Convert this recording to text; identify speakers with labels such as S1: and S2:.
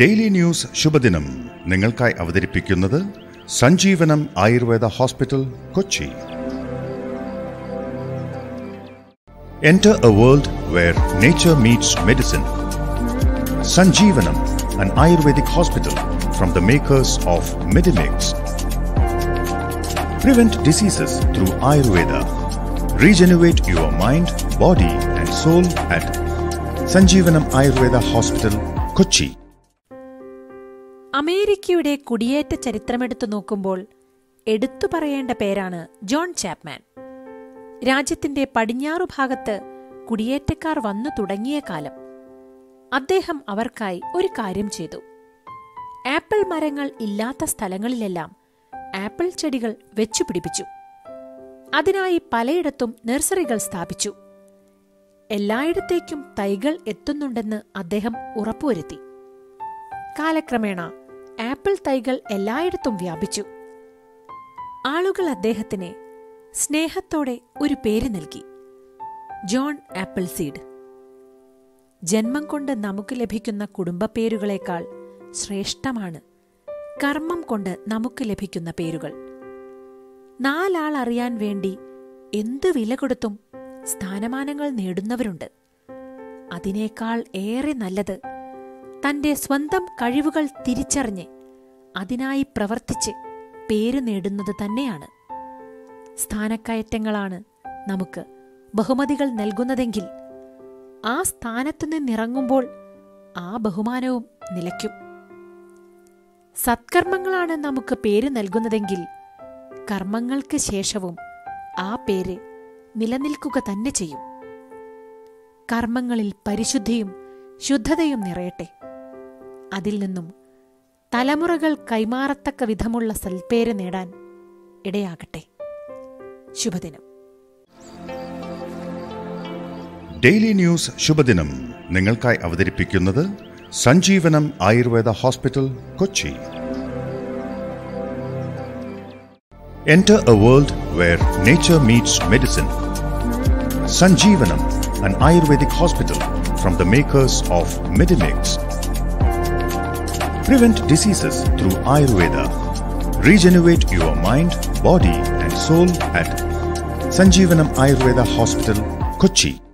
S1: Daily news ശുഭദിനം നിങ്ങൾക്കായി അവതരിപ്പിക്കുന്നത് Sanjeevanam Ayurveda hospital Kochi Enter a world where nature meets medicine. Sanjeevanam, an Ayurvedic hospital from the makers of Medimix. Prevent diseases through Ayurveda. Regenerate your mind, body, and soul at Sanjeevanam Ayurveda Hospital, Kochi.
S2: അമേരിക്കയുടെ കുടിയേറ്റ ചരിത്രമെടുത്തു നോക്കുമ്പോൾ എടുത്തു പറയേണ്ട പേരാണ് John Chapman രാജ്യത്തിന്റെ പടിഞ്ഞാറു ഭാഗത്ത് കുടിയേറ്റക്കാർ വന്നു തുടങ്ങിയ കാലം അദ്ദേഹം അവർക്കായി ഒരു കാര്യം ചെയ്തു ആപ്പിൾ മരങ്ങൾ ഇല്ലാത്ത സ്ഥലങ്ങളിലെല്ലാം ആപ്പിൾ ചെടികൾ വെച്ചുപിടിപ്പിച്ചു അതിനായി പലയിടത്തും നഴ്സറികൾ സ്ഥാപിച്ചു എല്ലായിടത്തേക്കും തൈകൾ എത്തുന്നുണ്ടെന്ന് അദ്ദേഹം ഉറപ്പുവരുത്തി കാലക്രമേണ ആപ്പിൾ തൈകൾ എല്ലായിടത്തും വ്യാപിച്ചു ആളുകൾ അദ്ദേഹത്തിന് സ്നേഹത്തോടെ ഒരു പേര് നൽകി ജോൺ ആപ്പിൾ സീഡ് ജന്മം കൊണ്ട് നമുക്ക് ലഭിക്കുന്ന കുടുംബ പേരുകളേക്കാൾ ശ്രേഷ്ഠമാണ് കർമ്മം കൊണ്ട് നമുക്ക് ലഭിക്കുന്ന പേരുകൾ നാലാൾ അറിയാൻ വേണ്ടി എന്തു വില കൊടുത്തും സ്ഥാനമാനങ്ങൾ നേടുന്നവരുണ്ട് അതിനേക്കാൾ ഏറെ നല്ലത് തന്റെ സ്വന്തം കഴിവുകൾ തിരിച്ചറിഞ്ഞ് അതിനായി പ്രവർത്തിച്ച് പേര് നേടുന്നത് തന്നെയാണ് സ്ഥാനക്കയറ്റങ്ങളാണ് നമുക്ക് ബഹുമതികൾ നൽകുന്നതെങ്കിൽ ആ സ്ഥാനത്തു നിന്നിറങ്ങുമ്പോൾ ആ ബഹുമാനവും നിലയ്ക്കും സത്കർമ്മങ്ങളാണ് നമുക്ക് പേര് നൽകുന്നതെങ്കിൽ കർമ്മങ്ങൾക്ക് ശേഷവും ആ പേര് നിലനിൽക്കുക തന്നെ ചെയ്യും കർമ്മങ്ങളിൽ പരിശുദ്ധിയും ശുദ്ധതയും നിറയട്ടെ അതിൽ നിന്നും തലമുറകൾ കൈമാറത്തക്ക വിധമുള്ള സൽപ്പേര് നേടാൻ ഇടയാകട്ടെ ശുഭദിനം
S1: ഡെയിലി ന്യൂസ് ശുഭദിനം നിങ്ങൾക്കായി അവതരിപ്പിക്കുന്നത് Sanjeevanam Ayurveda hospital Kochi Enter a world where nature meets medicine. Sanjeevanam, an Ayurvedic hospital from the makers of Medimix. Prevent diseases through Ayurveda. Regenerate your mind, body, and soul at Sanjeevanam Ayurveda Hospital, Kochi.